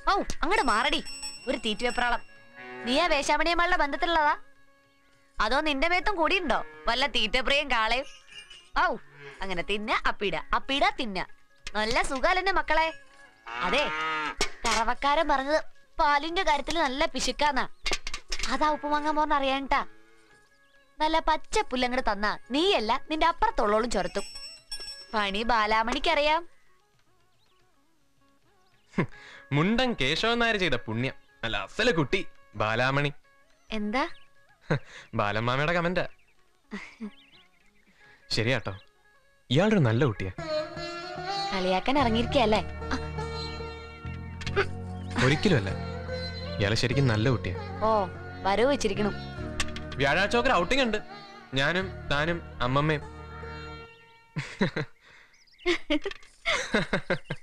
ഔ അങ്ങോട്ട് മാറടി ഒരു തീറ്റുവെപ്രാളം നീ ആ വേശാമണിയമ്മളുടെ ബന്ധത്തിലുള്ളതാ അതോ നിന്റെ മേത്തും കൂടിയുണ്ടോ വല്ല തീറ്റപ്രിയം കാളയും ഔ അങ്ങനെ തിന്ന അപ്പിട അപ്പിട തിന്ന നല്ല സുഖാലെന്നെ മക്കളെ അതെ കറവക്കാരൻ പറഞ്ഞത് പാലിന്റെ കാര്യത്തിൽ നല്ല പിശുക്കാന്നാ അതാ ഉപ്പുമാങ്ങാൻ പോന്ന് അറിയാണ്ടാ നല്ല പച്ച പുല്ലങ്ങട് തന്നാ നീയല്ല നിന്റെ അപ്പുറത്തുള്ളോളും ചൊരത്തും പണി ബാലാമണിക്കറിയാം മുണ്ടൻ കേശവൻ നായർ ചെയ്ത പുണ്യം അല്ല അസല കുട്ടി ബാലാമണി എന്താ ബാലമ്മാമയുടെ കമന്റാ ശരിയാട്ടോ ഇയാളൊരു നല്ല കുട്ടിയാ കളിയാക്കാൻ ഇറങ്ങിയിരിക്കല്ലേ ഒരിക്കലും അല്ല ഇയാള് ശരിക്കും നല്ല കുട്ടിയാ ഓ വരവ് വെച്ചിരിക്കണം വ്യാഴാഴ്ച ഒക്കെ ഔട്ടിംഗ് ഉണ്ട് ഞാനും താനും അമ്മമ്മയും